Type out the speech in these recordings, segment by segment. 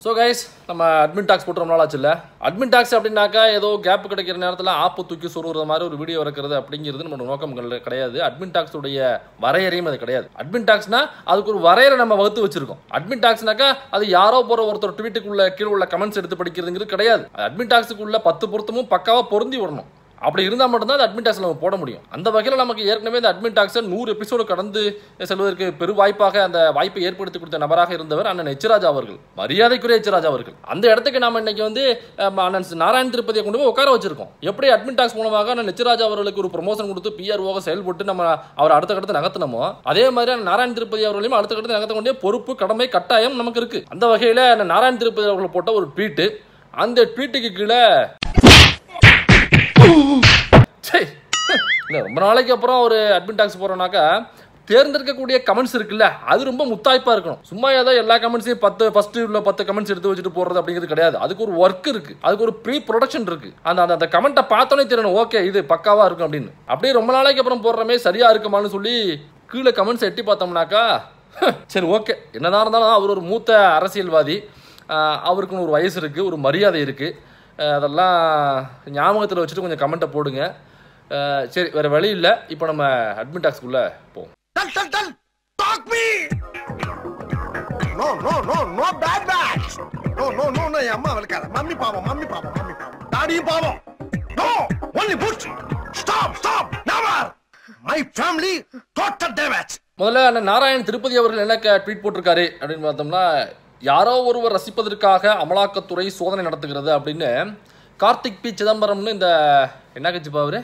So guys நம்ம admin talks போட்டு ரொம்ப நாள் ஆச்சுல்ல அட்மின் டாக்ஸ் அப்படின்னாக்கா ஏதோ கேப் கிடைக்கிற நேரத்தில் ஆப்பு தூக்கி சொருகிற மாதிரி ஒரு வீடியோ இருக்கிறது அப்படிங்கிறது நம்ம நோக்கம் கிடை- கிடையாது அட்மின் டாக்ஸுடைய வரையறையும் அது கிடையாது அட்மின் டாக்ஸ்னா அதுக்கு ஒரு வரையறை நம்ம வகுத்து வச்சிருக்கோம் அட்மின் டாக்ஸ்னாக்கா அது யாரோ போகிற ஒருத்தர் ட்வீட்டுக்குள்ள கீழே உள்ள கமெண்ட்ஸ் எடுத்து படிக்கிறதுங்கிறது கிடையாது அட்மின் டாக்ஸுக்குள்ள பத்து பொருத்தமும் பக்காவாக பொருந்தி வரணும் அப்படி இருந்தால் மட்டும்தான் அந்த அட்மின் டாக்ஸ் நம்ம போட முடியும் அந்த வகையில் நமக்கு ஏற்கனவே இந்த அட்மின் டாக்ஸை நூறு எபிசோடு கடந்து செல்வதற்கு பெரு வாய்ப்பாக அந்த வாய்ப்பை ஏற்படுத்தி கொடுத்த நபராக இருந்தவர் அண்ணன் எச்ராஜா அவர்கள் மரியாதைக்குரிய எச்ராஜா அவர்கள் அந்த இடத்துக்கு நாம இன்னைக்கு வந்து அஹ், அண்ணன் நாராயண திருப்பதியை கொண்டு போய் உட்கார வச்சிருக்கோம் எப்படி அட்மின் டாக்ஸ் மூலமாக அண்ணன் எச்ராஜா அவர்களுக்கு ஒரு ப்ரொமோஷன் கொடுத்து பிஆர்ஓக செயல்பட்டு நம்ம அவர் அடுத்த கட்டத்தை நகர்த்தினமோ அதே மாதிரி அண்ணன் நாராயண திருப்பதி அவர்களையும் அடுத்த கட்டத்தை நகர்த்த வேண்டிய பொறுப்பு கடமை கட்டாயம் நமக்கு இருக்கு அந்த வகையில் அண்ணன் நாராயண திருப்பதி அவர்கள் போட்ட ஒரு ட்வீட்டு அந்த ட்வீட்டுக்கு கீழே சே இல்லை ரொம்ப நாளைக்கு அப்புறம் ஒரு அட்மின் டாக்ஸ் போகிறோம்னாக்கா தேர்ந்தெடுக்கக்கூடிய கமெண்ட்ஸ் இருக்குல்ல அது ரொம்ப முத்தாய்ப்பா இருக்கணும் சும்மா ஏதோ எல்லா கமெண்ட்ஸையும் பத்து ஃபர்ஸ்ட் உள்ள பத்து கமெண்ட்ஸ் எடுத்து வச்சுட்டு போறது அப்படிங்கிறது கிடையாது அதுக்கு ஒரு ஒர்க் இருக்கு அதுக்கு ஒரு ப்ரீ ப்ரொடக்ஷன் இருக்கு அந்த அந்த அந்த கமெண்ட்டை பார்த்தோன்னே தெரியணும் ஓகே இது பக்காவா இருக்கும் அப்படின்னு அப்படியே ரொம்ப நாளைக்கு அப்புறம் போடுறமே சரியா இருக்குமான்னு சொல்லி கீழே கமெண்ட்ஸ் எட்டி பார்த்தோம்னாக்கா சரி ஓகே என்னதான் இருந்தாலும் அவர் ஒரு மூத்த அரசியல்வாதி ஆஹ் அவருக்குன்னு ஒரு வயசு இருக்கு ஒரு மரியாதை இருக்கு ஆஹ் அதெல்லாம் ஞாபகத்தில் வச்சுட்டு கொஞ்சம் கமெண்ட்டை போடுங்க ஆஹ் சரி வேற வழி இல்லை இப்போ நம்ம அட்மின் டாக்ஸ்க்குள்ள போவோம் Tell, tell, tell! Talk me! No, no, no, no bad bags! No, no, no, no, என் அம்மா வளர்க்காத மம்மி பாவம் மம்மி பாவம் மம்மி பாவம் டாடியும் பாவம் no only push stop stop never my family total damage முதல்ல அண்ணன் நாராயண் திருப்பதி அவர்கள் என்ன ட்வீட் போட்டிருக்காரு அப்படின்னு பார்த்தோம்னா யாரோ ஒருவர் ரசிப்பதற்காக அமலாக்கத்துறை சோதனை நடத்துகிறது அப்படின்னு கார்த்திக் பி சிதம்பரம்னு இந்த என்ன கட்சிப்பா அவரு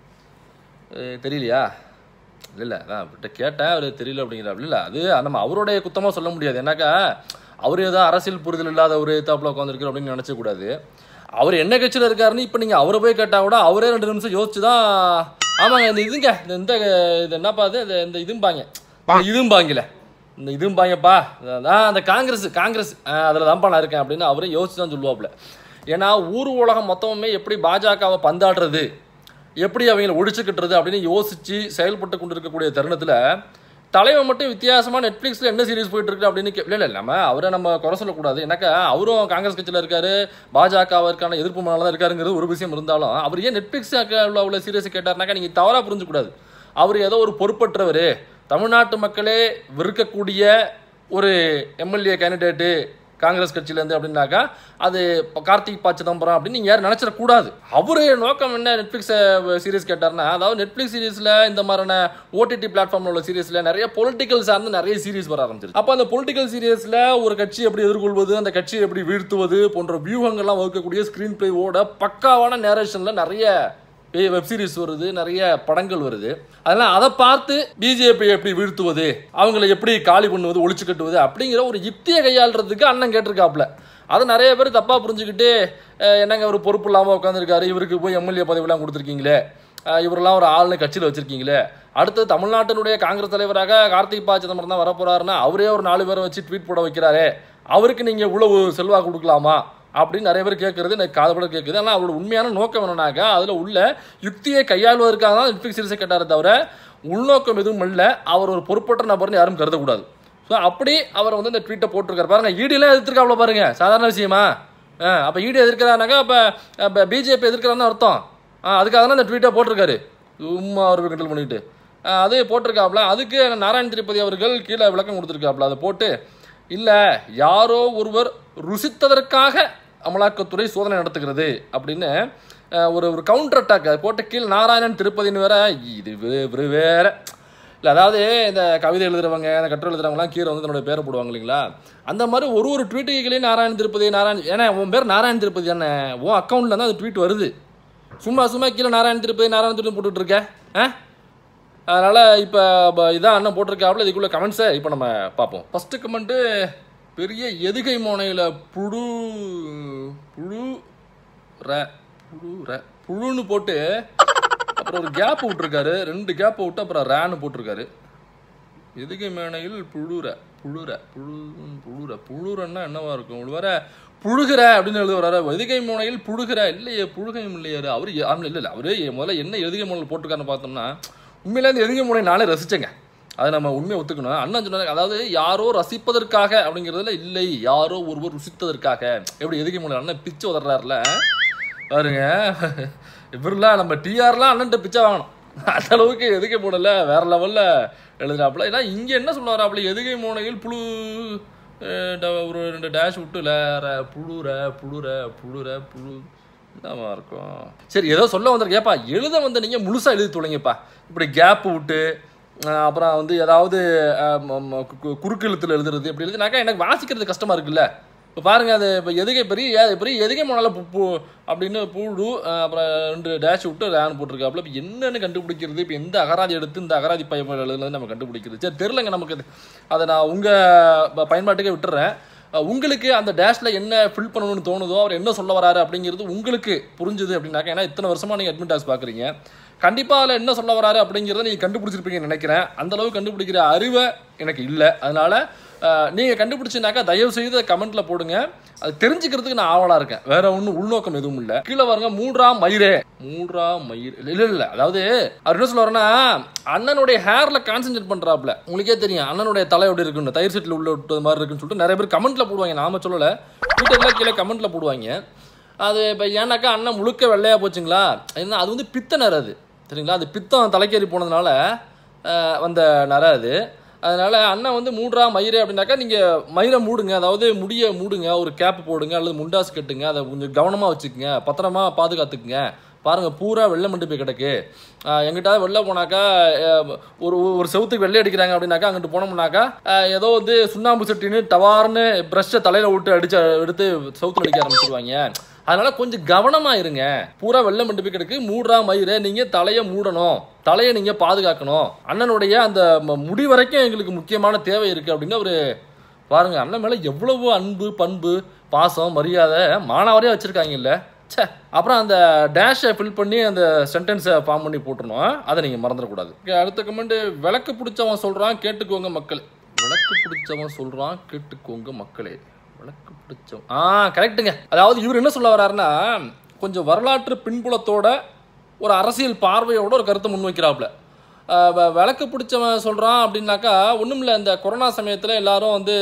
அஹ் தெரியலையா இல்லை இல்லை அதான் அவர்கிட்ட கேட்டேன் அவர் தெரியல அப்படிங்கிறாரு இல்லை அது நம்ம அவருடைய குத்தமாக சொல்ல முடியாது ஏன்னாக்கா அவர் ஏதோ அரசியல் புரிதல் இல்லாத ஒரு தாப்பில் உட்காந்துருக்காரு அப்படின்னு நினச்சக்கூடாது அவர் என்ன கட்சியில் இருக்காருன்னு இப்போ நீங்கள் அவரை போய் கேட்டால் கூட அவரே ரெண்டு நிமிஷம் யோசிச்சு தான் ஆமாங்க இந்த இதுங்க இந்த இந்த இது என்னப்பா இது இந்த- இந்த இதும்பாங்க இந்த இதும்பாங்கல இந்த இதும்பாங்கப்பா ஆ அந்த காங்கிரஸ் காங்கிரஸ் அதில் தான்ப்பா நான் இருக்கேன் அப்படின்னு அவரே யோசிச்சு தான் சொல்லுவாப்புல ஏன்னா ஊர் உலகம் மொத்தமுமே எப்படி பாஜகவை பந்தாடுறது எப்படி அவங்களை ஒழிச்சுக்கிட்டுறது அப்படின்னு யோசிச்சு செயல்பட்டு கொண்டிருக்கக்கூடிய தருணத்தில் தலைவன் மட்டும் வித்தியாசமாக நெட்ஃப்ளிக்ஸில் என்ன சீரிஸ் போயிட்டு இருக்கு அப்படின்னு கே- இல்லை இல்லை நம்ம அவரை நம்ம குறை சொல்லக்கூடாது ஏன்னாக்கா அவரும் காங்கிரஸ் கட்சியில் இருக்காரு பாஜகவிற்கான எதிர்ப்பு மனநிலை தான் இருக்காருங்கிறது ஒரு விஷயம் இருந்தாலும் அவர் ஏன் நெட்ஃப்ளிக்ஸ் உள்ள உள்ள சீரியஸ் கேட்டார்னாக்கா நீங்கள் தவறாக புரிஞ்சக்கூடாது அவர் ஏதோ ஒரு பொறுப்பற்றவர் தமிழ்நாட்டு மக்களே வெறுக்கக்கூடிய ஒரு எம்எல்ஏ கேண்டிடேட்டு காங்கிரஸ் கட்சியிலேருந்து அப்படின்னாக்கா அது இப்போ கார்த்திக் பா சிதம்பரம் அப்படின்னு நீங்கள் யாரும் நினச்சிடக்கூடாது அவரு நோக்கம் என்ன நெட்ஃப்ளிக்ஸ் சீரிஸ் கேட்டார்னா அதாவது நெட்ஃப்ளிக்ஸ் சீரிஸில் இந்த மாதிரியான ஓடிடி பிளாட்ஃபார்மில் உள்ள சீரிஸில் நிறைய பொலிட்டிக்கல் சார்ந்து நிறைய சீரிஸ் வர ஆரம்பிச்சிருக்கு அப்போ அந்த பொலிட்டிக்கல் சீரியஸில் ஒரு கட்சி எப்படி எதிர்கொள்வது அந்த கட்சியை எப்படி வீழ்த்துவது போன்ற வியூகங்கள்லாம் வகுக்கக்கூடிய ஸ்க்ரீன் பிளேவோட பக்காவான நேரேஷனில் நிறைய வெப் சீரிஸ் வருது நிறைய படங்கள் வருது அதெல்லாம் அதை பார்த்து பிஜேபி எப்படி வீழ்த்துவது அவங்கள எப்படி காலி பண்ணுவது ஒழிச்சு கட்டுவது அப்படிங்கிற ஒரு யுக்தியை கையாளுறதுக்கு அண்ணன் கேட்டிருக்காப்புல அதை நிறைய பேர் தப்பாக புரிஞ்சுக்கிட்டு அஹ், என்னங்க ஒரு பொறுப்பு இல்லாமல் உட்காந்துருக்காரு இவருக்கு போய் எம்எல்ஏ பதவியெல்லாம் கொடுத்துருக்கீங்களே அஹ், இவரெல்லாம் ஒரு ஆளுநர் கட்சியில் வச்சிருக்கீங்களே அடுத்து தமிழ்நாட்டினுடைய காங்கிரஸ் தலைவராக கார்த்திக் பா சிதம்பரம் தான் வரப்போறாருன்னா அவரே ஒரு நாலு பேரை வச்சு ட்வீட் போட வைக்கிறாரே அவருக்கு நீங்கள் இவ்வளவு செல்வாக்கு கொடுக்கலாமா அப்படின்னு நிறைய பேர் கேட்கறது எனக்கு காதப்பட கேட்குது ஆனால் அவரோட உண்மையான நோக்கம் என்னன்னாக்கா அதில் உள்ள யுக்தியை கையாளுவதற்காக தான் நெட்ஃப்ளிக்ஸ் சீரிஸை கேட்டாரே தவிர உள்நோக்கம் எதுவும் இல்லை அவர் ஒரு பொறுப்பற்ற நபர்னு யாரும் கருதக்கூடாது ஸோ அப்படி அவர் வந்து இந்த ட்வீட்டை போட்டிருக்காரு பாருங்க ஈடிலாம் எதிர்த்துருக்காப்ல பாருங்க சாதாரண விஷயமா அப்போ ஈடி எதிர்க்கிறானாக்கா அப்போ பிஜேபி எதிர்க்கிறான்னு அர்த்தம் ஆ, அதுக்காக தான் இந்த ட்வீட்டை போட்டிருக்காரு சும்மா அவர் கண்ட்ரோல் பண்ணிட்டு ஆ, அது போட்டிருக்காப்ல அதுக்கு நாராயண திருப்பதி அவர்கள் கீழே விளக்கம் கொடுத்துருக்காப்ல அதை போட்டு இல்லை யாரோ ஒருவர் ருசித்ததற்காக அமலாக்கத்துறை சோதனை நடத்துகிறது அப்படின்னு அஹ், ஒரு ஒரு கவுண்டர் அட்டாக் போட்ட கீழ் நாராயணன் திருப்பதின்னு வேற இது வே- இவரு வேற இல்லை அதாவது இந்த கவிதை எழுதுறவங்க இந்த கட்டுரை எழுதுறவங்கலாம் கீழே வந்து தன்னோட பேரை போடுவாங்க இல்லைங்களா அந்த மாதிரி ஒரு ஒரு ட்வீட்டுகளையும் நாராயண திருப்பதி நாராயண் ஏன்னா உன் பேர் நாராயண திருப்பதி தானே உன் அக்கௌண்ட்டில் தான் அந்த ட்வீட் வருது சும்மா சும்மா கீழே நாராயண திருப்பதி நாராயண திருப்பதி போட்டுட்டு இருக்க ஆ அதனால் இப்போ இதான் அண்ணன் போட்டிருக்காப்புல இதுக்குள்ள கமெண்ட்ஸை இப்போ நம்ம பார்ப்போம் ஃபஸ்ட்டு கமெண்ட்டு பெரிய எதுகை மோனையில் புழு புழு ர புழு ர புழுன்னு போட்டு அப்புறம் ஒரு கேப் விட்டுருக்காரு ரெண்டு கேப்பை விட்டு அப்புறம் ரேன்னு போட்டிருக்காரு எதுகை மேனையில் புழுற புழுற புழு புழுற புழுறன்னா என்னவா இருக்கும் ஒரு வேற புழுகிற அப்படின்னு எழுதுவாரு எதுகை முனையில் புழுகிற இல்லையே புழுகையும் இல்லையாரு அவரு ஆமாம் இல்லை இல்லை அவரு முதல்ல என்ன எதுகை முனையில் போட்டிருக்காருன்னு பார்த்தோம்னா உண்மையிலே அந்த எதுகை முனை நானே ரசிச்சேங்க அதை நம்ம உண்மையை ஒத்துக்கணும் அண்ணன் சொன்னாங்க அதாவது யாரோ ரசிப்பதற்காக அப்படிங்கிறதுல இல்லை யாரோ ஒருவர் ருசித்ததற்காக எப்படி எதுக்கு முடியல அண்ணன் பிச்சு உதறாருல பாருங்க இவரெல்லாம் நம்ம டிஆர்லாம் அண்ணன்ட்ட பிச்சை வாங்கணும் அந்த அளவுக்கு எதுக்கை போடல வேற லெவல்ல எழுதுறாப்புல ஏன்னா இங்க என்ன சொல்ல வராப்புல எதுகை மோனையில் புழு அஹ், ட- ஒரு ரெண்டு டேஷ் விட்டுல ர- புழுற புழுற புழுற புழு என்னவா இருக்கும் சரி ஏதோ சொல்ல வந்திருக்க ஏப்பா எழுத வந்த நீங்க முழுசா எழுதி தொலைங்கப்பா இப்படி கேப் விட்டு அஹ், அப்புறம் வந்து ஏதாவது அஹ், ம- ம- கு- கு- குறுக்கெழுத்துல எழுதுறது இப்படி எழுதினாக்கா எனக்கு வாசிக்கிறது கஷ்டமா இருக்குல்ல இப்போ பாருங்க அது இப்போ எதுகை பெரிய ஏ- பெரிய எதுகை மோனால பு பு அப்படின்னு புழு அஹ், அப்புறம் ரெண்டு டேஷ் விட்டு ரேன் போட்டிருக்காப்புல இப்போ என்னன்னு கண்டுபிடிக்கிறது இப்போ எந்த அகராதி எடுத்து இந்த அகராதி பயன் எழுதுனது நம்ம கண்டுபிடிக்கிறது சரி தெரிலங்க நமக்கு அது. அதை நான் உங்கள் பயன்பாட்டுக்கே விட்டுறேன் அஹ், உங்களுக்கு அந்த டேஷில் என்ன ஃபில் பண்ணணும்னு தோணுதோ அவர் என்ன சொல்ல வராரு அப்படிங்கிறது உங்களுக்கு புரிஞ்சுது அப்படின்னாக்க ஏன்னா இத்தனை வருஷமாக நீங்கள் அட்மிட் டாக்ஸ் பார்க்குறீங்க கண்டிப்பாக அதில் என்ன சொல்ல வராரு அப்படிங்கிறத நீங்கள் கண்டுபிடிச்சிருப்பீங்கன்னு நினைக்கிறேன் அந்த அளவுக்கு கண்டுபிடிக்கிற அறிவை எனக்கு இல்லை அதனால நீங்கள் கண்டுபிடிச்சினாக்கா தயவு செய்து கமெண்ட்ல போடுங்க அது தெரிஞ்சுக்கிறதுக்கு நான் ஆவலா இருக்கேன் வேற ஒன்றும் உள்நோக்கம் எதுவும் இல்லை கீழே பாருங்க மூன்றாம் மயிரே மூன்றாம் மயிர் இல்லை இல்லை அதாவது அவர் என்ன சொல்லுவாருன்னா அண்ணனுடைய ஹேர்ல கான்சென்ட்ரேட் பண்றாப்ல உங்களுக்கே தெரியும் அண்ணனுடைய தலை எப்படி இருக்குன்னு தயிர் செட்டில் உள்ள விட்டது மாதிரி இருக்குன்னு சொல்லிட்டு நிறைய பேர் கமெண்ட்ல போடுவாங்க நாம சொல்லலை ட்விட்டர்ல கீழே கமெண்ட்ல போடுவாங்க அது இப்போ ஏன்னாக்கா அண்ணன் முழுக்க வெள்ளையா போச்சுங்களா ஏன்னா அது வந்து பித்த நர அது சரிங்களா அது பித்தம் தலைக்கேறி போனதுனால அஹ், வந்த நர அது அதனால அண்ணன் வந்து மூடுறா மயிறு அப்படின்னாக்கா நீங்கள் மயிரை மூடுங்க அதாவது முடியை மூடுங்க ஒரு கேப் போடுங்க அல்லது முண்டாஸ் கட்டுங்க அதை கொஞ்சம் கவனமாக வச்சுக்கோங்க பத்திரமா பாதுகாத்துக்குங்க பாருங்க பூரா வெள்ளை மண்டி போய் கிடக்கு ஆஹ் எங்கிட்ட வெளில போனாக்கா அஹ் ஒரு ஒரு செவுத்துக்கு வெள்ளை அடிக்கிறாங்க அப்படின்னாக்கா அங்கிட்டு போனோம்னாக்கா ஆஹ் ஏதோ வந்து சுண்ணாம்பு சட்டின்னு டவார்னு ப்ரஷ்ஷை தலையில விட்டு அடிச்சு எடுத்து செவுத்துல அடிக்க ஆரம்பிச்சிருவாங்க அதனால கொஞ்சம் கவனமா இருங்க பூரா வெள்ளை மண்டி போய் கிடக்கு மூடுறா மயிரை நீங்க தலையை மூடணும் தலையை நீங்க பாதுகாக்கணும் அண்ணனுடைய அந்த ம- முடி வரைக்கும் எங்களுக்கு முக்கியமான தேவை இருக்கு அப்படின்னு அவரு பாருங்க அண்ணன் மேல எவ்வளவு அன்பு பண்பு பாசம் மரியாதை மானாவரியா வச்சிருக்காங்க இல்ல ச்சே அப்புறம் அந்த டேஷை ஃபில் பண்ணி அந்த சென்டென்ஸை ஃபார்ம் பண்ணி போட்டுருணும் அதை நீங்கள் மறந்துடக்கூடாது Okay, அடுத்த கமெண்ட் விளக்கு பிடிச்சவன் சொல்கிறான் கேட்டுக்கோங்க மக்கள் விளக்கு பிடிச்சவன் சொல்கிறான் கேட்டுக்கோங்க மக்களே விளக்கு பிடிச்சவன் ஆ கரெக்ட்டுங்க அதாவது இவர் என்ன சொல்ல வர்றாருன்னா கொஞ்சம் வரலாற்று பின்புலத்தோட ஒரு அரசியல் பார்வையோட ஒரு கருத்தை முன்வைக்கிறாப்புல ஆஹ் வ- விளக்கு பிடிச்சவன் சொல்கிறான் அப்படின்னாக்கா ஒன்றும் இல்லை இந்த கொரோனா சமயத்தில் எல்லாரும் வந்து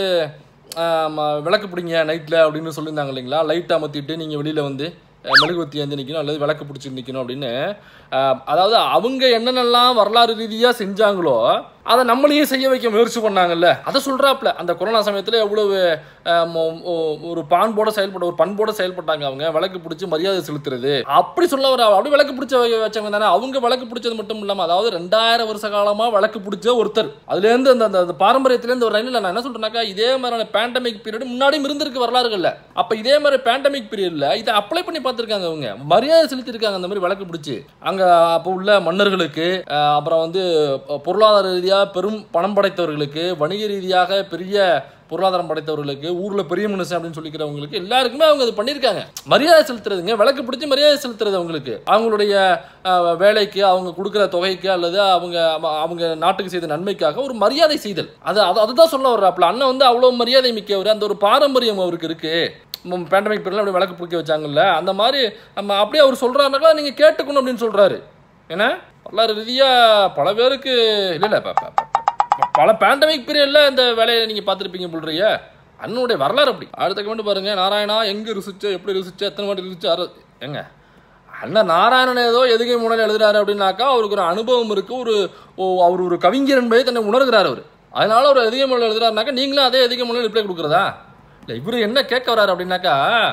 ஆஹ் ம- விளக்கு பிடிங்க நைட்டில் அப்படின்னு சொல்லியிருந்தாங்க இல்லைங்களா லைட் அமர்த்திட்டு நீங்கள் வெளியில் வந்து அஹ், மெழுகுவர்த்தி ஏந்தி நிற்கணும் அல்லது விளக்கு பிடிச்சி நிற்கணும் அப்படின்னு ஆஹ் அதாவது அவங்க என்னென்னலாம் வரலாறு ரீதியாக செஞ்சாங்களோ அதை நம்மளையும் செய்ய வைக்க முயற்சி பண்ணாங்கல்ல அதை சொல்கிறாப்புல அந்த கொரோனா சமயத்தில் எவ்வளவு ஆஹ் மொ- ஒ- ஒரு பான்போட செயல்பட ஒரு பண்போட செயல்பட்டாங்க அவங்க விளக்கு பிடிச்சி மரியாதை செலுத்துறது அப்படி சொல்ல வர அப்படி விளக்கு பிடிச்ச வ- வச்சவங்க தானே அவங்க விளக்கு பிடிச்சது மட்டும் இல்லாமல் அதாவது ரெண்டாயிரம் வருஷ காலமாக விளக்கு பிடிச்ச ஒருத்தர் அதுலேருந்து அந்த அந்த- அந்த பாரம்பரியத்துலேருந்து ஒரு ரயிலில் நான் என்ன சொல்றேன்னாக்கா இதே மாதிரியான பேண்டமிக் பீரியட் முன்னாடியும் இருந்திருக்கு வரலாறுகள்ல அப்போ இதே மாதிரி பேண்டமிக் பீரியட்ல இதை அப்ளை பண்ணி பார்த்துருக்காங்க அவங்க மரியாதை செலுத்திருக்காங்க அந்த மாதிரி விளக்கு பிடிச்சி அங்கே அப்போ உள்ள மன்னர்களுக்கு அஹ், அப்புறம் வந்து பொ- பொருளாதார ரீதியாக பெரும் பணம் படைத்தவர்களுக்கு வணிக ரீதியாக பெரிய பொருளாதாரம் படைத்தவர்களுக்கு ஊர்ல பெரிய மனுஷன் அப்படின்னு சொல்லிக்கிறவங்களுக்கு எல்லாருக்குமே அவங்க அது பண்ணியிருக்காங்க மரியாதை செலுத்துறதுங்க விளக்கு பிடிச்சி மரியாதை செலுத்துறது அவங்களுக்கு அவங்களுடைய அஹ், வேலைக்கு அவங்க கொடுக்குற தொகைக்கு அல்லது அவங்க அவ- அவங்க நாட்டுக்கு செய்த நன்மைக்காக ஒரு மரியாதை செய்தல் அது அது அதுதான் சொல்ல வர்றாப்புல அண்ணன் வந்து அவ்வளோ மரியாதை மிக்கவர் அந்த ஒரு பாரம்பரியம் அவருக்கு இருக்கு பேண்டமிக் பீரியட்ல அப்படியே விளக்கு பிடிக்க வச்சாங்கல்ல அந்த மாதிரி நம்ம அப்படியே அவர் சொல்றாருனாக்கா நீங்க கேட்டுக்கணும் அப்படின்னு சொல்றாரு ஏன்னா வரலாறு ரீதியா பல பேருக்கு இல்ல இல்ல ப- ப- ப- பல பேண்டமிக் பீரியட்ல இந்த வேலையை நீங்க பார்த்துருப்பீங்க போல்றீங்க அண்ணனுடைய வரலாறு அப்படி அடுத்த கமெண்ட் பாருங்க நாராயணா எங்க ருசிச்ச எப்படி ருசிச்ச எத்தனை வாட்டி ருசிச்சு அர- ஏங்க அண்ணன் நாராயணன் ஏதோ எதுகை முனையில் எழுதுறாரு அப்படின்னாக்கா அவருக்கு ஒரு அனுபவம் இருக்கு ஒரு ஓ, அவர் ஒரு கவிஞர் என்பதை தன்னை உணர்கிறார் அவர் அதனால ஒரு எதுகை முனையில் எழுதுறாருனாக்கா நீங்களும் அதே எதுகை முனையில் ரிப்ளை கொடுக்குறதா இல்லை இவர் என்ன கேட்க வர்றாரு அப்படின்னாக்கா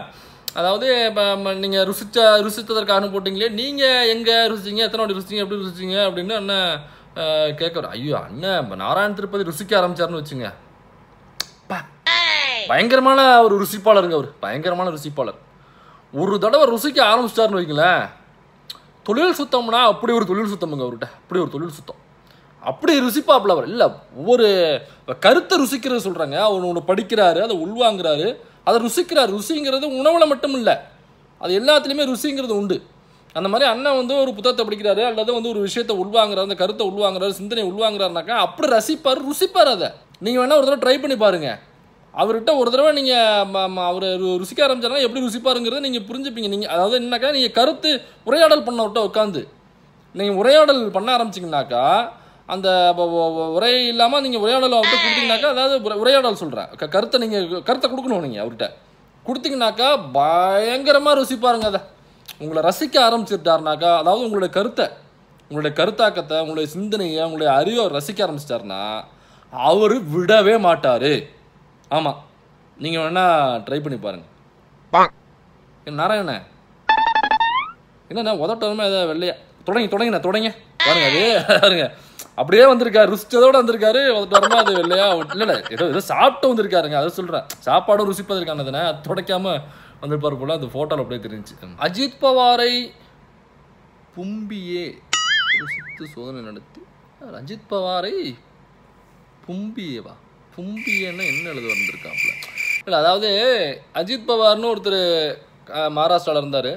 அதாவது இப்போ நீங்கள் ருசிச்ச ருசித்ததற்காக போட்டிங்களே நீங்கள் எங்கே ருசிச்சிங்க எத்தனை வாட்டி ருசிச்சிங்க எப்படி ருசிச்சிங்க அப்படின்னு அண்ணன் அஹ், கேட்க வர ஐயோ அண்ணன் இப்ப நாராயண திருப்பதி ருசிக்க ஆரம்பிச்சாருன்னு வச்சுங்க பா. பயங்கரமான ஒரு ருசிப்பாளருங்க அவர் பயங்கரமான ருசிப்பாளர் ஒரு தடவை ருசிக்க ஆரம்பிச்சிட்டாருன்னு வைங்களேன் தொழில் சுத்தம்னா அப்படி ஒரு தொழில் சுத்தமுங்க அவர்கிட்ட அப்படி ஒரு தொழில் சுத்தம் அப்படி ருசிப்பாப்புல அவர் இல்லை ஒவ்வொரு கருத்தை ருசிக்கிறது சொல்கிறாங்க அவர் ஒன்று படிக்கிறாரு அதை உள்வாங்குறாரு அதை ருசிக்கிறார் ருசிங்கிறது உணவில் மட்டும் இல்லை அது எல்லாத்துலேயுமே ருசிங்கிறது உண்டு அந்த மாதிரி அண்ணன் வந்து ஒரு புத்தகத்தை படிக்கிறாரு அல்லது வந்து ஒரு விஷயத்தை உள்வாங்குறாரு அந்த கருத்தை உள்வாங்குறாரு சிந்தனை உள்வாங்குறாருனாக்கா அப்படி ரசிப்பார் ருசிப்பார் அதை நீங்கள் வேணால் ஒரு தடவை ட்ரை பண்ணி பாருங்க அவர்கிட்ட ஒரு தடவை நீங்கள் அவர் ருசிக்க ஆரம்பிச்சாருன்னா எப்படி ருசிப்பாருங்கிறத நீங்கள் புரிஞ்சுப்பீங்க நீங்கள் அதாவது என்னக்கா நீங்கள் கருத்து உரையாடல் பண்ண விட்ட உட்காந்து நீங்கள் உரையாடல் பண்ண ஆரம்பிச்சிங்கனாக்கா அந்த வ- வ- வ- உரை இல்லாமல் நீங்கள் உரையாடல் அவர்கிட்ட கொடுத்தீங்கன்னாக்கா அதாவது உரை- உரையாடல் சொல்கிறேன் கருத்தை நீங்கள் கருத்தை கொடுக்கணும் நீங்கள் அவர்கிட்ட கொடுத்தீங்கன்னாக்கா பயங்கரமாக ருசிப்பாருங்க அதை உங்களை ரசிக்க ஆரம்பிச்சிட்டாருனாக்கா அதாவது உங்களுடைய கருத்தை உங்களுடைய கருத்தாக்கத்தை உங்களுடைய சிந்தனையை உங்களுடைய அறிவை அவர் ரசிக்க ஆரம்பிச்சிட்டாருன்னா அவர் விடவே மாட்டார் ஆமாம் நீங்கள் வேணால் ட்ரை பண்ணி பாருங்க என்ன நாராயண என்னண்ணா உதட்டமே ஏதோ வெள்ளையா தொடங்கி தொடங்கிண்ணா தொடங்க பாருங்க அதே பாருங்க அப்படியே வந்திருக்காரு ருசிச்சதோட வந்திருக்காரு உதட்டமா அது வெள்ளையா இல்லை இல்லை ஏதோ ஏதோ சாப்பிட்டு வந்திருக்காருங்க அதை சொல்கிறேன் சாப்பாடும் ருசிப்பதற்கானதுனே அது துடைக்காம வந்திருப்பாரு போல அந்த ஃபோட்டோவில் அப்படியே தெரிஞ்சுச்சு அஜித் பவாரை பும்பியே ருசித்து சோதனை நடத்தி அஜித் பவாரை பும்பியேவா பும்பியேன்னா என்ன எழுத வந்திருக்காப்புல இல்லை அதாவது அஜித் பவார்னு ஒருத்தர் மகாராஷ்டிராவில் இருந்தார்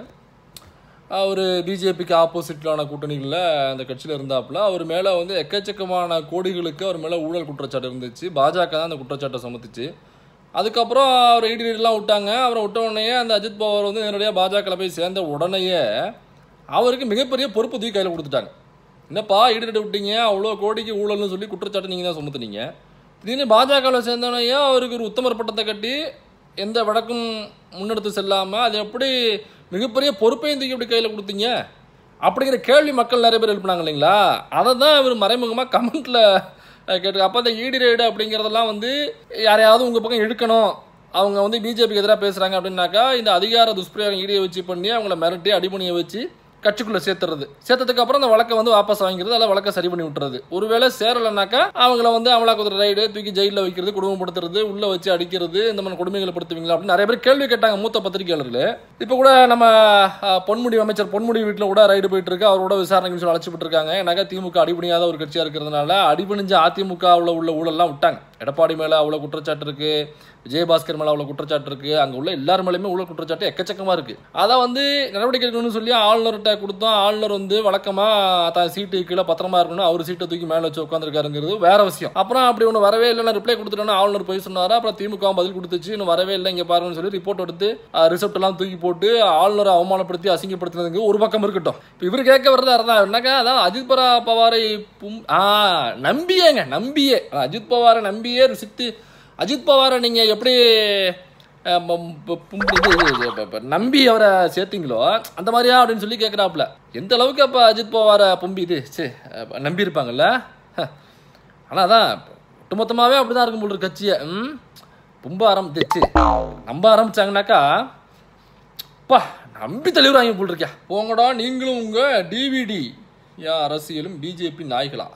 அவர் பிஜேபிக்கு ஆப்போசிட்டான கூட்டணிகளில் அந்த கட்சியில் இருந்தாப்புல அவர் மேலே வந்து எக்கச்சக்கமான கோடிகளுக்கு அவர் மேலே ஊழல் குற்றச்சாட்டு இருந்துச்சு பாஜக தான் அந்த குற்றச்சாட்டை சுமத்துச்சு அதுக்கப்புறம் அவர் ஈடுலாம் விட்டாங்க அவரை விட்ட உடனே அந்த அஜித் பவார் வந்து நேரடியாக பாஜகவில் போய் சேர்ந்த உடனேயே அவருக்கு மிகப்பெரிய பொறுப்பு தூக்கி கையில் கொடுத்துட்டாங்க என்னப்பா ஈடுபட்டு விட்டீங்க அவ்வளோ கோடிக்கு ஊழல்னு சொல்லி குற்றச்சாட்டு நீங்கள் தான் சுமத்துனீங்க திடீர்னு பாஜகவில் சேர்ந்தோடனே அவருக்கு ஒரு உத்தமர் பட்டத்தை கட்டி எந்த வழக்கும் முன்னெடுத்து செல்லாமல் அது எப்படி மிகப்பெரிய பொறுப்பையும் தூக்கி எப்படி கையில் கொடுத்தீங்க அப்படிங்கிற கேள்வி மக்கள் நிறைய பேர் எழுப்பினாங்க இல்லைங்களா அதை தான் இவர் மறைமுகமாக கமெண்ட்டில் கேட்டு அப்போ அந்த ஈடி ரைடு அப்படிங்கிறதெல்லாம் வந்து யாரையாவது உங்கள் பக்கம் இழுக்கணும் அவங்க வந்து பிஜேபிக்கு எதிராக பேசுகிறாங்க அப்படின்னாக்கா இந்த அதிகார துஷ்பிரயோகம் ஈடியை வச்சு பண்ணி அவங்கள மிரட்டி அடிபணியை வச்சு கட்சிக்குள்ள சேர்த்துறது சேர்த்ததுக்கு அப்புறம் அந்த வழக்கை வந்து வாபஸ் வாங்கிக்கிறது அல்ல வழக்கை சரி பண்ணி விட்டுறது ஒருவேளை சேரலைனாக்கா அவங்கள வந்து அமலாக்கத்துறை ரைடு தூக்கி ஜெயிலில் வைக்கிறது குடும்பப்படுத்துறது உள்ள வச்சு அடிக்கிறது இந்த மாதிரி கொடுமைகளை படுத்துவீங்களா அப்படின்னு நிறைய பேர் கேள்வி கேட்டாங்க மூத்த பத்திரிகையாளர்கள் இப்போ கூட நம்ம அஹ், பொன்முடி அமைச்சர் பொன்முடி வீட்டில் கூட ரைடு போயிட்டு இருக்கு அவரோட விசாரணைக்கு சொல்லி அழைச்சிட்டு இருக்காங்க ஏன்னாக்கா திமுக அடிபணியாத ஒரு கட்சியா இருக்கிறதுனால அடிபணிஞ்ச அதிமுகவில் உள்ள ஊழல்லாம் விட்டாங்க எடப்பாடி மேல அவ்வளவு குற்றச்சாட்டு இருக்கு விஜயபாஸ்கர் மேல அவ்வளவு குற்றச்சாட்டு இருக்கு அங்க உள்ள எல்லார் மேலயுமே ஊழல் குற்றச்சாட்டு எக்கச்சக்கமா இருக்கு அதை வந்து நடவடிக்கை எடுக்கணும்னு சொல்லி ஆளுநர்கிட்ட கொடுத்தோம் ஆளுநர் வந்து வழக்கமா தான் சீட்டு கீழே பத்திரமா இருக்கணும் அவர் சீட்டை தூக்கி மேல வச்சு உட்காந்துருக்காருங்கிறது வேற விஷயம் அப்புறம் அப்படி ஒன்று வரவே இல்லை நான் ரிப்ளை கொடுத்துட்டேன்னு ஆளுநர் போய் சொன்னாரு அப்புறம் திமுக பதில் கொடுத்துச்சு இன்னும் வரவே இல்லை இங்க பாருங்கன்னு சொல்லி ரிப்போர்ட் எடுத்து ரிசப்ட் எல்லாம் தூக்கி போட்டு ஆளுநரை அவமானப்படுத்தி அசிங்கப்படுத்தினதுக்கு ஒரு பக்கம் இருக்கட்டும் இப்போ இவர் கேட்க வரதா இருந்தா என்னக்கா அதான் அஜித் பரா பவாரை பும் ஆ நம்பியேங்க நம்பியே அஜித் பவாரை நம்பியே ருசித்து அஜித் பவாரை நீங்க எப்படி அஹ், ம- ப- பும்- இது- இது- இது- ப- ப- நம்பி அவரை சேர்த்தீங்களோ அந்த மாதிரியா அப்படின்னு சொல்லி கேட்குறாப்புல எந்த அளவுக்கு அப்போ அஜித் பவாரை பும்பி இது சே நம்பி இருப்பாங்கல்ல ஆனால் அதான் ஒட்டுமொத்தமாகவே அப்படி தான் இருக்கும் போல் இருக்கு கட்சியை ம் பும்ப ஆரம்பிச்சு நம்ப ஆரம்பிச்சாங்கனாக்கா பா நம்பி தெளிவுறாங்க போல் இருக்கியா போங்கடா நீங்களும் உங்க டிவிடி யா அரசியலும் பிஜேபி நாய்களா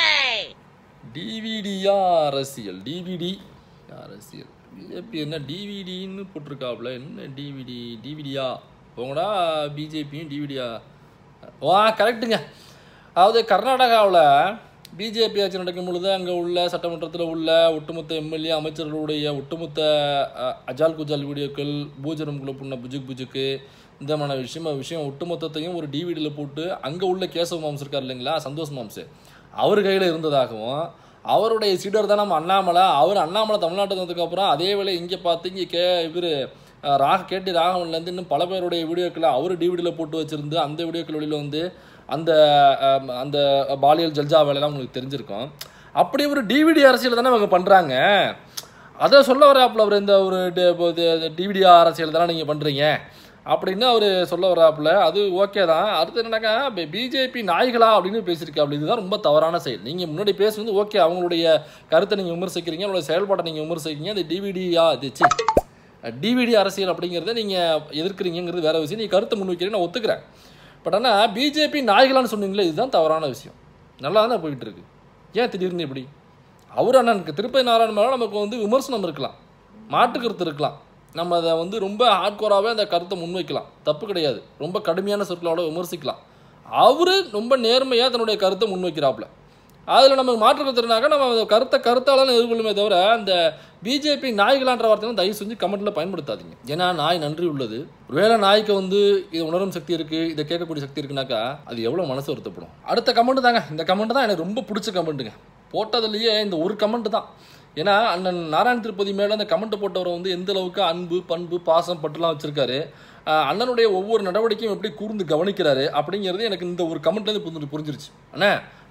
டிவிடியா அரசியல் டிவிடி அரசியல் பிஜேபி என்ன டிவிடின்னு போட்டிருக்காப்புல என்ன டிவிடி டிவிடியா போங்கடா பிஜேபியும் டிவிடியா வா கரெக்டுங்க அதாவது கர்நாடகாவில் பிஜேபி ஆட்சி நடக்கும் பொழுது அங்கே உள்ள சட்டமன்றத்தில் உள்ள ஒட்டுமொத்த எம்எல்ஏ அமைச்சர்களுடைய ஒட்டுமொத்த அஹ், அஜால் குஜால் வீடியோக்கள் பூஜனம் குலப்புண்ண புஜுக் புஜுக்கு இந்த மாதிரி விஷயம் விஷயம் ஒட்டுமொத்தத்தையும் ஒரு டிவிடியில் போட்டு அங்கே உள்ள கேசவ மாம்ஸ் இருக்கார் இல்லைங்களா சந்தோஷ் மாம்ஸ் அவர் கையில் இருந்ததாகவும் அவருடைய சீடர் தான் நம்ம அண்ணாமலை அவர் அண்ணாமலை தமிழ்நாட்டுக்கு வந்ததுக்கப்புறம் அதே வேளை இங்கே பார்த்து இங்கே கே இவர் ராக கேட்டி ராகவன்லேருந்து இன்னும் பல பேருடைய வீடியோக்களை அவர் டிவிடியில் போட்டு வச்சிருந்து அந்த வீடியோக்கள் வெளியில் வந்து அந்த அஹ், அந்த பாலியல் ஜல்ஜா வேலைலாம் உங்களுக்கு தெரிஞ்சிருக்கும் அப்படி ஒரு டிவிடி அரசியல் தானே அவங்க பண்ணுறாங்க அதை சொல்ல வராப்புல அவர் இந்த ஒரு டிவிடி அரசியல் தானே நீங்கள் பண்ணுறீங்க அப்படின்னு அவர் சொல்ல வராப்புல அது ஓகே தான் அடுத்து என்னன்னாக்கா பிஜேபி நாய்களா அப்படின்னு பேசியிருக்காப்புல இதுதான் ரொம்ப தவறான செயல் நீங்கள் முன்னாடி பேசுனது ஓகே அவங்களுடைய கருத்தை நீங்கள் விமர்சிக்கிறீங்க அவங்களுடைய செயல்பாட்டை நீங்கள் விமர்சிக்கிறீங்க அது டிவிடியா இது டிவிடி அரசியல் அப்படிங்கிறத நீங்கள் எதிர்க்கிறீங்கிறது வேற விஷயம் நீ கருத்தை முன்வைக்கிறீங்க நான் ஒத்துக்கிறேன் பட் ஆனால் பிஜேபி நாய்களான்னு சொன்னீங்களே இதுதான் தவறான விஷயம் நல்லா தானே போயிட்டு இருக்கு ஏன் திடீர்னு இப்படி அவர் அண்ணனுக்கு திருப்பதி நாராயணன் மேலே நமக்கு வந்து விமர்சனம் இருக்கலாம் மாற்று கருத்து இருக்கலாம் நம்ம அதை வந்து ரொம்ப ஹார்ட்கோராகவே அந்த கருத்தை முன்வைக்கலாம் தப்பு கிடையாது ரொம்ப கடுமையான சொற்களோட விமர்சிக்கலாம் அவர் ரொம்ப நேர்மையாக தன்னுடைய கருத்தை முன்வைக்கிறாப்புல அதில் நமக்கு மாற்று கருத்துனாக்கா நம்ம அந்த கருத்தை கருத்தாலும் எதிர்கொள்ளுமே தவிர அந்த பிஜேபி நாய்களான்ற வார்த்தையை தயவு செஞ்சு கமெண்ட்டில் பயன்படுத்தாதீங்க ஏன்னா நாய் நன்றி உள்ளது ஒருவேளை நாய்க்கு வந்து இது உணரும் சக்தி இருக்குது இதை கேட்கக்கூடிய சக்தி இருக்குனாக்கா அது எவ்வளோ மனசு வருத்தப்படும் அடுத்த கமெண்ட் தாங்க இந்த கமெண்ட் தான் எனக்கு ரொம்ப பிடிச்ச கமெண்ட்டுங்க போட்டதுலேயே இந்த ஒரு கமெண்ட் தான் ஏன்னா அண்ணன் நாராயண திருப்பதி மேலே அந்த கமெண்ட் போட்டவரை வந்து எந்த அளவுக்கு அன்பு பண்பு பாசம் பட்டுலாம் வச்சிருக்காரு ஆஹ் அண்ணனுடைய ஒவ்வொரு நடவடிக்கையும் எப்படி கூர்ந்து கவனிக்கிறாரு அப்படிங்கிறது எனக்கு இந்த ஒரு கமெண்ட்லேருந்து புரிஞ்சு புரிஞ்சிருச்சு அண்ணே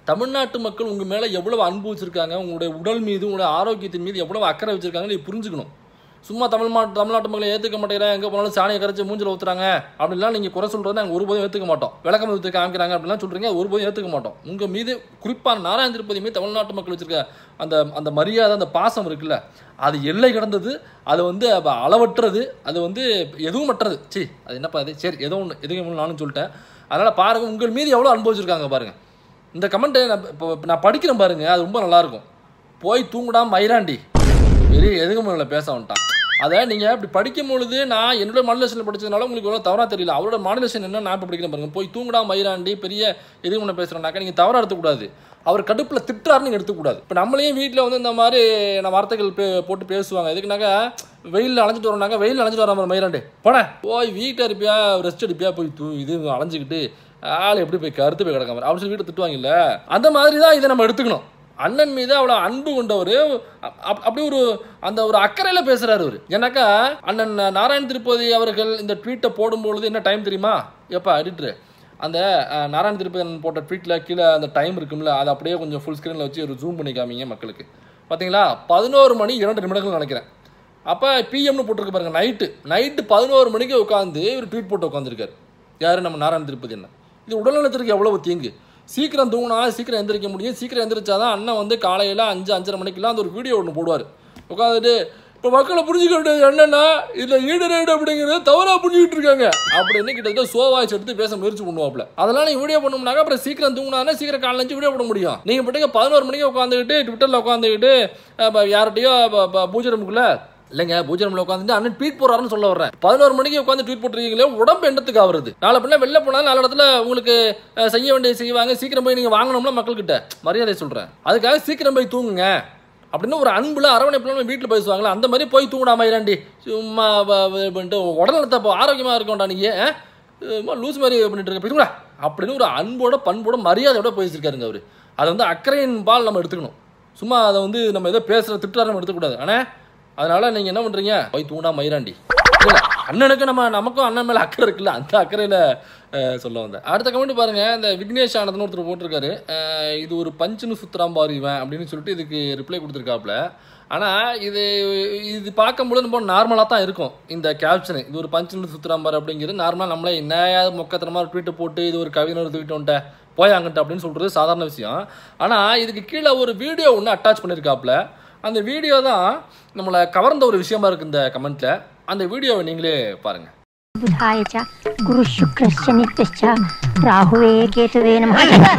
தமிழ்நாட்டு மக்கள் உங்கள் மேலே எவ்வளவு அன்பு வச்சுருக்காங்க உங்களுடைய உடல் மீது உங்களுடைய ஆரோக்கியத்தின் மீது எவ்வளவு அக்கறை வச்சுருக்காங்கன்னு நீ புரிஞ்சுக்கணும் சும்மா தமிழ் மா தமிழ்நாட்டு மக்களை ஏற்றுக்க மாட்டேங்கிறேன் எங்கே போனாலும் சாணியை கரைச்சி மூஞ்சில் ஊற்றுறாங்க அப்படின்லாம் நீங்கள் குறை சொல்கிறது நாங்கள் ஒருபோதும் ஏற்றுக்க மாட்டோம் விளக்கம் எடுத்து காமிக்கிறாங்க அப்படிலாம் சொல்கிறீங்க ஒருபோதும் ஏற்றுக்க மாட்டோம் உங்கள் மீது குறிப்பாக நாராயண திருப்பதி மீது தமிழ்நாட்டு மக்கள் வச்சிருக்க அந்த அந்த மரியாதை அந்த பாசம் இருக்குல்ல அது எல்லை கடந்தது அது வந்து அப்ப அளவற்றது அது வந்து எதுவும் மற்றது சி அது என்னப்பா அது சரி ஏதோ ஒன்று எதுவும் நானும் சொல்லிட்டேன் அதனால் பாருங்கள் உங்கள் மீது எவ்வளோ அனுபவிச்சிருக்காங்க பாருங்கள் இந்த கமெண்ட்டை நான் இப்போ நான் படிக்கிறேன் பாருங்க அது ரொம்ப நல்லாயிருக்கும் போய் தூங்குடா மயிராண்டி பெரிய எதுக்கு மேலே பேச வந்துட்டான் அதை நீங்கள் இப்படி படிக்கும் பொழுது நான் என்னோட மாடுலேஷனில் படிச்சதுனால உங்களுக்கு எவ்வளோ தவறாக தெரியல அவரோட மாடுலேஷன் என்ன நான் இப்போ படிக்கிறேன் பாருங்க போய் தூங்குடா மயிராண்டி பெரிய எதுக்கு முன்ன பேசுகிறேன்னாக்கா நீங்கள் தவறாக எடுத்துக்கூடாது அவர் கடுப்பில் திட்டுறாருன்னு நீங்கள் எடுத்துக்கூடாது இப்போ நம்மளையும் வீட்டில் வந்து இந்த மாதிரி நான் வார்த்தைகள் பே போட்டு பேசுவாங்க எதுக்குனாக்கா வெயிலில் அலைஞ்சிட்டு வரோம்னாக்கா வெயில் அலைஞ்சிட்டு வராம மயிராண்டி போட போய் வீட்டில் இருப்பியா ரெஸ்ட் எடுப்பியா போய் தூ இது அலைஞ்சிக்கிட்டு ஆள் எப்படி போய் கருத்து போய் கிடக்காம அப்படின்னு சொல்லி வீட்டை திட்டுவாங்கல்ல அந்த மாதிரி தான் இதை நம்ம எடுத்துக்கணும் அண்ணன் மீது அவ்வளோ அன்பு கொண்டவர் அப்படி ஒரு அந்த ஒரு அக்கறையில் பேசுகிறாரு அவர் ஏன்னாக்கா அண்ணன் நாராயண திருப்பதி அவர்கள் இந்த ட்வீட்டை போடும்பொழுது என்ன டைம் தெரியுமா எப்பா எடிட்ரு அந்த அஹ், நாராயண திருப்பதி அண்ணன் போட்ட ட்வீட்டில் கீழே அந்த டைம் இருக்கும்ல அதை அப்படியே கொஞ்சம் ஃபுல் ஸ்க்ரீனில் வச்சு ஒரு ஜூம் பண்ணி காமிங்க மக்களுக்கு பார்த்தீங்களா பதினோரு மணி இரண்டு நிமிடங்கள் நினைக்கிறேன் அப்போ பிஎம்னு போட்டிருக்கு பாருங்க நைட்டு நைட்டு பதினோரு மணிக்கு உட்காந்து ஒரு ட்வீட் போட்டு உட்காந்துருக்காரு யார் நம்ம நாராயண திருப்பதி அண்ணன் இது உடல்நலத்திற்கு எவ்வளவு தீங்கு சீக்கிரம் தூங்கினா சீக்கிரம் எந்திரிக்க முடியும் சீக்கிரம் எந்திரிச்சாதான் அண்ணன் வந்து காலையில் அஞ்சு அஞ்சரை மணிக்கெல்லாம் அந்த ஒரு வீடியோ ஒன்று போடுவார் உட்காந்துட்டு இப்போ மக்களை புரிஞ்சுக்க வேண்டியது என்னன்னா இதில் ஈடுரேடு அப்படிங்கிறது தவறாக புரிஞ்சுக்கிட்டு இருக்காங்க அப்படின்னு கிட்டத்தட்ட சோவாய்ஸ் எடுத்து பேச முயற்சி பண்ணுவாப்ல அதெல்லாம் நீங்கள் வீடியோ பண்ணோம்னாக்க அப்புறம் சீக்கிரம் தூங்கினா சீக்கிரம் காலைல அஞ்சு வீடியோ போட முடியும் நீங்கள் பாட்டுக்கு பதினோரு மணிக்கு உட்காந்துக்கிட்டு ட்விட்டரில் உட்காந்துக்கிட்டு யார்கிட்டயோ ப- ப- பூஜை ரூமுக்குள்ள இல்லைங்க பூஜை ரூமில் உட்காந்துட்டு அண்ணன் ட்வீட் போடுறாருன்னு சொல்ல வர்றேன் பதினோரு மணிக்கு உட்காந்து ட்வீட் போட்டுருக்கீங்களே உடம்பு என்னத்துக்கு ஆகுறது நாளை பின்ன வெளில போனாலும் நாலு இடத்துல உங்களுக்கு அஹ், செய்ய வேண்டியது செய்வாங்க சீக்கிரம் போய் நீங்கள் வாங்கணும்ல மக்கள்கிட்ட மரியாதை சொல்கிறேன் அதுக்காக சீக்கிரம் போய் தூங்குங்க அப்படின்னு ஒரு அன்புல அரவணைப்புல நம்ம வீட்டில் பேசுவாங்களே அந்த மாதிரி போய் தூங்கிடாம இராண்டி சும்மா வ- வ- பண்ணிட்டு உடல்நலத்தை இப்போ ஆரோக்கியமாக இருக்கோண்டா நீ ஏன் சும்மா லூஸ் மாதிரி பண்ணிட்டு இருக்க போய்ங்களா அப்படின்னு ஒரு அன்போட பண்போட மரியாதையோட பேசியிருக்காருங்க அவர் அதை வந்து அக்கறையின் பால் நம்ம எடுத்துக்கணும் சும்மா அதை வந்து நம்ம ஏதோ பேசுகிற திட்டுறாரு நம்ம எடுத்துக்கூடாது ஆனால் அதனால நீங்கள் என்ன பண்ணுறீங்க போய் தூண்டா மயிராண்டி இல்ல, அண்ணனுக்கு நம்ம நமக்கும் அண்ணன் மேலே அக்கறை இருக்குல்ல அந்த அக்கறையில் சொல்ல வந்தேன் அடுத்த கமெண்ட் பாருங்க இந்த விக்னேஷ் ஆனந்த்னு ஒருத்தர் போட்டிருக்காரு அஹ், இது ஒரு பஞ்சுன்னு சுத்துறான் பாரு இவன் அப்படின்னு சொல்லிட்டு இதுக்கு ரிப்ளை கொடுத்துருக்காப்புல ஆனால் இது இது பார்க்கும்போது ரொம்ப நார்மலாக தான் இருக்கும் இந்த கேப்ஷனு இது ஒரு பஞ்சுன்னு சுத்துறான் பாரு அப்படிங்கிறது நார்மலாக நம்மளே என்னையாவது மொக்கத்தனமாக ட்வீட்டு போட்டு இது ஒரு கவிஞர் தூக்கிட்டு வந்துட்ட போய் அங்கிட்ட அப்படின்னு சொல்கிறது சாதாரண விஷயம் ஆனால் இதுக்கு கீழே ஒரு வீடியோ ஒன்று அட்டாச் பண்ணியிருக்காப்புல அந்த வீடியோ தான் நம்மளை கவர்ந்த ஒரு விஷயமா இருக்கு இந்த கமெண்ட்ல அந்த வீடியோவை நீங்களே பாருங்க बुधाय च गुरुशुक्रश्च नित्यश्च राहुवे केतवे नमः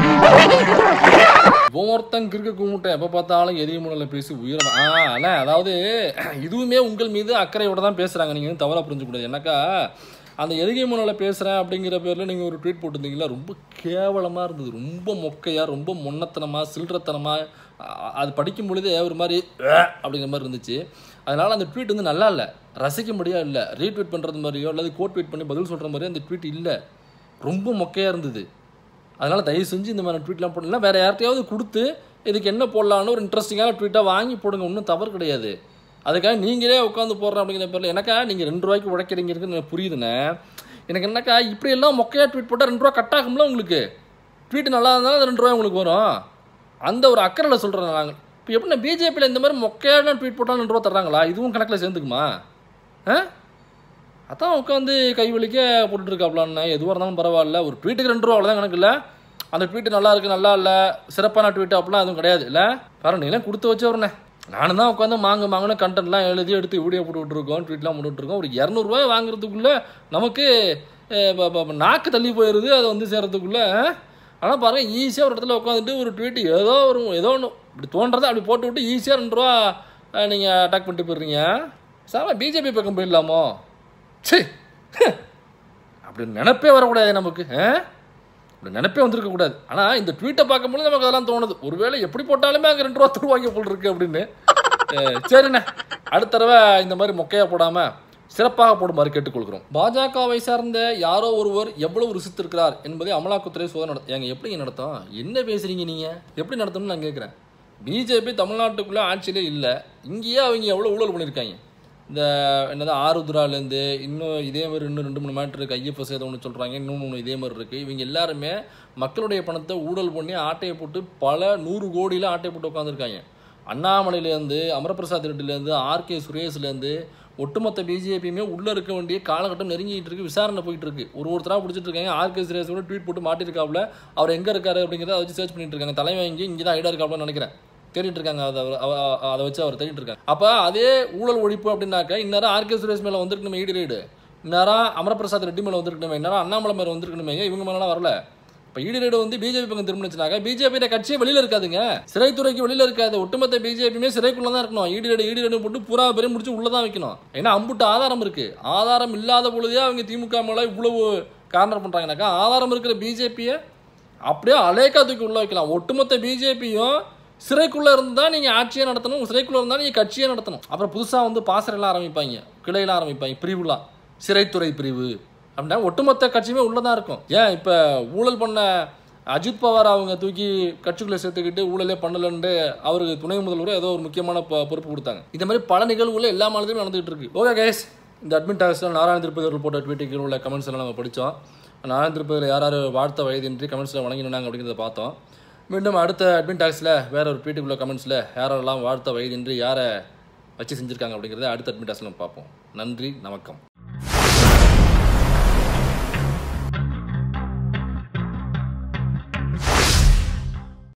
ஒவ்வொருத்தன் கிறுக்க கும்பிட்டு எப்போ பார்த்தாலும் எதிரி முனையில் பேசி உயிரை ஆ அண்ணா அதாவது இதுவுமே உங்கள் மீது அக்கறையோட தான் பேசுகிறாங்க நீங்கள் வந்து தவறாக புரிஞ்சுக்கூடாது ஏன்னாக்கா அந்த எதிரி முனையில் பேசுகிறேன் அப்படிங்கிற பேரில் நீங்கள் ஒரு ட்வீட் போட்டிருந்தீங்களா ரொம்ப கேவலமாக இருந்தது ரொம்ப மொக்கையாக ரொம்ப மொன்னத்தனமாக சில்லறத்தனமாக அது படிக்கும் பொழுதே ஒரு மாதிரி "அஹ்" அப்படிங்கிற மாதிரி இருந்துச்சு அதனால் அந்த ட்வீட் வந்து நல்லா இல்லை ரசிக்கும்படியா இல்லை ரீட்வீட் பண்ணுறது மாதிரியோ அல்லது கோட் ட்வீட் பண்ணி பதில் சொல்கிற மாதிரியோ அந்த ட்வீட் இல்லை ரொம்ப மொக்கையாக இருந்தது அதனால் தயவு செஞ்சு இந்த மாதிரி ட்வீட்லாம் போடலாம் வேறு யார்ட்டையாவது கொடுத்து இதுக்கு என்ன போடலான்னு ஒரு இன்ட்ரெஸ்டிங்கான ட்வீட்டாக வாங்கி போடுங்க ஒன்றும் தவறு கிடையாது அதுக்காக நீங்களே உட்காந்து போடுறேன் அப்படிங்கிற பேரில் எனக்கா நீங்கள் ரெண்டு ரூபாய்க்கு உழைக்கிறீங்கிறது எனக்கு புரியுதுண்ணே எனக்கு என்னக்கா இப்படியெல்லாம் மொக்கையாக ட்வீட் போட்டால் ரெண்டு ரூபா கட் ஆகும்ல உங்களுக்கு ட்வீட் நல்லா இருந்தாலும் அது ரெண்டு ரூபாய் உங்களுக்கு வரும் அந்த ஒரு அக்கறையில் சொல்கிறேன் நாங்கள் இப்போ எப்படின்னா பிஜேபியில் இந்த மாதிரி மொக்கையான ட்வீட் போட்டாலும் ரெண்டு ரூபா தர்றாங்களா இதுவும் கணக்கில் சேர்ந்துக்குமா ஆ அதான் உட்காந்து கை வலிக்க போட்டுட்டு இருக்காப்லான்னு எதுவாக இருந்தாலும் பரவாயில்ல ஒரு ட்வீட்டுக்கு ரெண்டு ரூபா அவ்வளோதான் கணக்கு இல்லை அந்த ட்வீட் நல்லா இருக்கு நல்லா இல்லை சிறப்பான ட்வீட் அப்படிலாம் எதுவும் கிடையாது இல்லை பாரு நீலாம் கொடுத்து வச்சவருண்ணே நானும் தான் உட்காந்து மாங்க மாங்கன்னு கண்டென்ட்லாம் எழுதி எடுத்து வீடியோ போட்டுக்கிட்டு இருக்கோம் ட்வீட்லாம் போட்டுட்டு இருக்கோம் ஒரு இரநூறுவா வாங்குறதுக்குள்ளே நமக்கு அஹ், ப- ப- நாக்கு தள்ளி போயிடுது அதை வந்து சேர்றதுக்குள்ளே ஆனால் பாருங்கள் ஈஸியாக ஒரு இடத்துல உட்காந்துட்டு ஒரு ட்வீட் ஏதோ ஒரு ஏதோ ஒன்று இப்படி தோன்றதை அப்படி போட்டு விட்டு ஈஸியாக ரெண்டு ரூபா நீங்கள் அட்டாக் பண்ணிட்டு போயிடுறீங்க சார் பிஜேபி பக்கம் போயிடலாமோ சே அப்படி நினைப்பே வரக்கூடாது நமக்கு ஆ? அப்படி நினைப்பே வந்திருக்க கூடாது ஆனால் இந்த ட்வீட்டை பார்க்கும்போது நமக்கு அதெல்லாம் தோணுது ஒருவேளை எப்படி போட்டாலுமே அங்கே ரெண்டு ரூபா தருவாங்க போல் இருக்கு அப்படின்னு அஹ், சரிண்ணே அடுத்த தடவை இந்த மாதிரி மொக்கையாக போடாமல் சிறப்பாக போடுமாறு கேட்டுக்கொள்கிறோம் பாஜகவை சார்ந்த யாரோ ஒருவர் எவ்வளவு ருசித்திருக்கிறார் என்பதை அமலாக்கத்துறை சோதனை நடத்த ஏங்க எப்படிங்க நடத்தும் என்ன பேசுறீங்க நீங்கள் எப்படி நடத்தணும்னு நான் கேட்குறேன் பிஜேபி தமிழ்நாட்டுக்குள்ளே ஆட்சியிலே இல்லை இங்கேயே அவங்க எவ்வளோ ஊழல் பண்ணியிருக்காங்க இந்த என்னது ஆருத்ராலேருந்து இன்னும் இதே மாதிரி இன்னும் ரெண்டு மூணு மேட்ரு இருக்குது ஐஎஃப்எஸ் ஏதோ ஒன்று சொல்கிறாங்க இன்னும் ஒன்று இதே மாதிரி இருக்குது இவங்க எல்லாருமே மக்களுடைய பணத்தை ஊழல் பண்ணி ஆட்டையை போட்டு பல நூறு கோடியில் ஆட்டையை போட்டு உட்காந்துருக்காங்க அண்ணாமலையிலேருந்து அமரபிரசாத் ரெட்டிலேருந்து ஆர்கே சுரேஷ்லேருந்து ஒட்டுமொத்த பிஜேபியுமே உள்ளே இருக்க வேண்டிய காலகட்டம் நெருங்கிட்டு இருக்கு விசாரணை போயிட்டு இருக்கு ஒரு ஒருத்தராக பிடிச்சிட்டு இருக்காங்க ஆர்கே சுரேஷ் கூட ட்வீட் போட்டு மாட்டிருக்காப்புல அவர் எங்கே இருக்காரு அப்படிங்கிறத அதை வச்சு சர்ச் பண்ணிட்டு இருக்காங்க தலைவன் இங்கே இங்கே தான் ஐடா இருக்காப்புலன்னு நினைக்கிறேன் தேடிட்டு இருக்காங்க அதை அவர் அவ- அவ- அதை வச்சு அவர் தேடிட்டு இருக்காங்க அப்போ அதே ஊழல் ஒழிப்பு அப்படின்னாக்க இந்நேரம் ஆர்கே சுரேஷ் மேலே வந்திருக்கணுமே ஈடு ரைடு இந்நேரம் அமரபிரசாத் ரெட்டி மேலே வந்திருக்கணுமே இந்நேரம் அண்ணாமலை மேலே வந்திருக்கணுமே ஏன் இவங்க மேலாம் வரல இப்போ ஈடு ரைடு வந்து பிஜேபி பக்கம் திரும்பிச்சுனாக்க பிஜேபி கட்சியே வெளியில் இருக்காதுங்க சிறைத்துறைக்கு வெளியில் இருக்காது ஒட்டுமொத்த பிஜேபியுமே சிறைக்குள்ள தான் இருக்கணும் ஈடு ரைடு ஈடு ரைடு போட்டு பூரா பேரையும் முடிச்சு உள்ள தான் வைக்கணும் ஏன்னா அம்புட்டு ஆதாரம் இருக்கு ஆதாரம் இல்லாத பொழுதே அவங்க திமுக மேலே இவ்வளவு கார்னர் பண்ணுறாங்கனாக்கா ஆதாரம் இருக்கிற பிஜேபியை அப்படியே அலேக்கா தூக்கி உள்ள வைக்கலாம் ஒட்டுமொத்த பிஜேபியும் சிறைக்குள்ள இருந்தா நீங்க ஆட்சியை நடத்தணும் சிறைக்குள்ள இருந்தா நீங்க கட்சியை நடத்தணும் அப்புறம் புதுசா வந்து பாசறைலாம் ஆரம்பிப்பாங்க கிளையெல்லாம் ஆரம்பிப்பாங்க பிரிவுலாம் சிறைத்துறை பிரிவு அப்படின்னா ஒட்டுமொத்த கட்சியுமே உள்ளதான் இருக்கும் ஏன் இப்ப ஊழல் பண்ண அஜித் பவார் அவங்க தூக்கி கட்சிக்குள்ள சேர்த்துக்கிட்டு ஊழலே பண்ணலன்ட்டு அவருக்கு துணை முதல்வர் ஏதோ ஒரு முக்கியமான பொ- பொறுப்பு கொடுத்தாங்க இந்த மாதிரி பல நிகழ்வுகள் எல்லா மாநிலத்திலும் நடந்துகிட்டு இருக்கு ஓகே கேஸ் இந்த அட்மின் டாக்ஸில் நாராயண திருப்பதி அவர்கள் போட்ட ட்வீட்டுக்கு உள்ள கமெண்ட்ஸ் எல்லாம் நம்ம படித்தோம் நாராயண திருப்பதியில் யார் யார் வாழ்த்த வயதின்றி கமெண்ட்ஸில் வழங்கினாங்க அப்படிங்கிறத பார்த்தோம் மீண்டும் அடுத்த அட்மின் டாக்ஸில் வேற ஒரு ட்வீட்டுக்குள்ள கமெண்ட்ஸில் யாரெல்லாம் வாழ்த்த வயதின்றி யாரை வச்சு செஞ்சுருக்காங்க அப்படிங்கிறத அடுத்த அட்மின் டாக்ஸில் நம்ம பார்ப்போம் நன்றி வணக்கம்